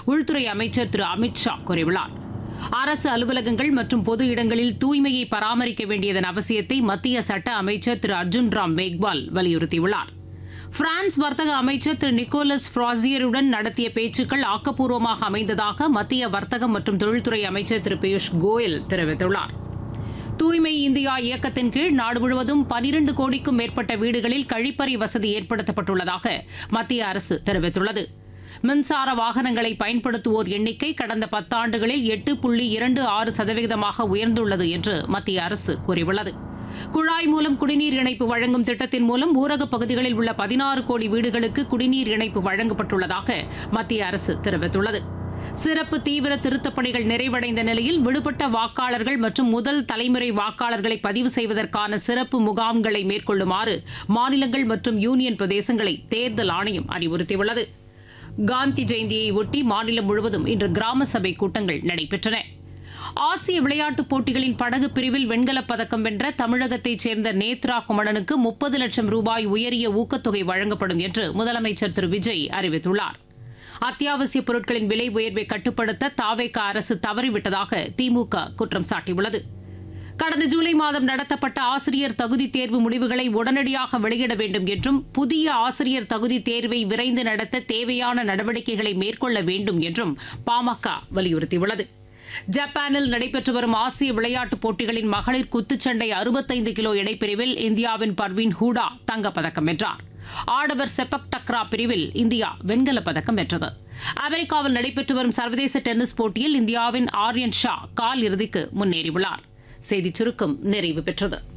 உள்துறை அமைச்சர் திரு அமித் ஷா கூறியுள்ளார் அரசு அலுவலகங்கள் மற்றும் பொது இடங்களில் தூய்மையை பராமரிக்க வேண்டியதன் அவசியத்தை மத்திய சட்ட அமைச்சர் திரு அர்ஜுன் ராம் மேக்வால் வலியுறுத்தியுள்ளார் பிரான்ஸ் வர்த்தக அமைச்சர் திரு நிக்கோலஸ் ஃப்ராசியருடன் நடத்திய பேச்சுக்கள் ஆக்கப்பூர்வமாக அமைந்ததாக மத்திய வர்த்தகம் மற்றும் தொழில்துறை அமைச்சர் திரு பியூஷ் கோயல் தெரிவித்துள்ளார் தூய்மை இந்தியா இயக்கத்தின் கீழ் நாடு முழுவதும் பனிரண்டு கோடிக்கும் மேற்பட்ட வீடுகளில் கழிப்பறை வசதி ஏற்படுத்தப்பட்டுள்ளதாக மத்திய அரசு தெரிவித்துள்ளது மின்சார வாகனங்களை பயன்படுத்துவோர் எண்ணிக்கை கடந்த பத்தாண்டுகளில் எட்டு புள்ளி இரண்டு ஆறு சதவீதமாக உயர்ந்துள்ளது என்று மத்திய அரசு கூறியுள்ளது குழாய் மூலம் குடிநீர் இணைப்பு வழங்கும் திட்டத்தின் மூலம் ஊரகப் பகுதிகளில் உள்ள பதினாறு கோடி வீடுகளுக்கு குடிநீர் இணைப்பு வழங்கப்பட்டுள்ளதாக மத்திய அரசு தெரிவித்துள்ளது சிறப்பு தீவிர திருத்தப் பணிகள் நிறைவடைந்த நிலையில் விடுபட்ட வாக்காளர்கள் மற்றும் முதல் தலைமுறை வாக்காளர்களை பதிவு செய்வதற்கான சிறப்பு முகாம்களை மேற்கொள்ளுமாறு மாநிலங்கள் மற்றும் யூனியன் பிரதேசங்களை தேர்தல் ஆணையம் அறிவுறுத்தியுள்ளது காந்தி ஜெயந்தியை ஒட்டி மாநிலம் முழுவதும் இன்று கிராம சபை கூட்டங்கள் நடைபெற்றன ஆசிய விளையாட்டுப் போட்டிகளின் படகு பிரிவில் வெண்கலப் பதக்கம் வென்ற தமிழகத்தைச் சேர்ந்த நேத்ரா குமணனுக்கு முப்பது லட்சம் ரூபாய் உயரிய ஊக்கத்தொகை வழங்கப்படும் என்று முதலமைச்சர் திரு விஜய் அறிவித்துள்ளார் அத்தியாவசிய பொருட்களின் விலை உயர்வை கட்டுப்படுத்த தாவேக அரசு தவறிவிட்டதாக திமுக குற்றம் சாட்டியுள்ளது கடந்த ஜூலை மாதம் நடத்தப்பட்ட ஆசிரியர் தகுதி தேர்வு முடிவுகளை உடனடியாக வெளியிட வேண்டும் என்றும் புதிய ஆசிரியர் தகுதி தேர்வை விரைந்து நடத்த தேவையான நடவடிக்கைகளை மேற்கொள்ள வேண்டும் என்றும் பாமக வலியுறுத்தியுள்ளது ஜப்பானில் நடைபெற்று வரும் ஆசிய விளையாட்டுப் போட்டிகளின் மகளிர் குத்துச்சண்டை அறுபத்தைந்து கிலோ இடைப்பிரிவில் இந்தியாவின் பர்வீன் ஹூடா தங்கப்பதக்கம் வென்றார் ஆடவர் செப்பக் டக்ரா பிரிவில் இந்தியா வெண்கலப் பதக்கம் வென்றது அமெரிக்காவில் நடைபெற்று வரும் சர்வதேச டென்னிஸ் போட்டியில் இந்தியாவின் ஆர்யன் ஷா கால் இறுதிக்கு முன்னேறியுள்ளார் செய்திச் சுருக்கம் நிறைவு பெற்றது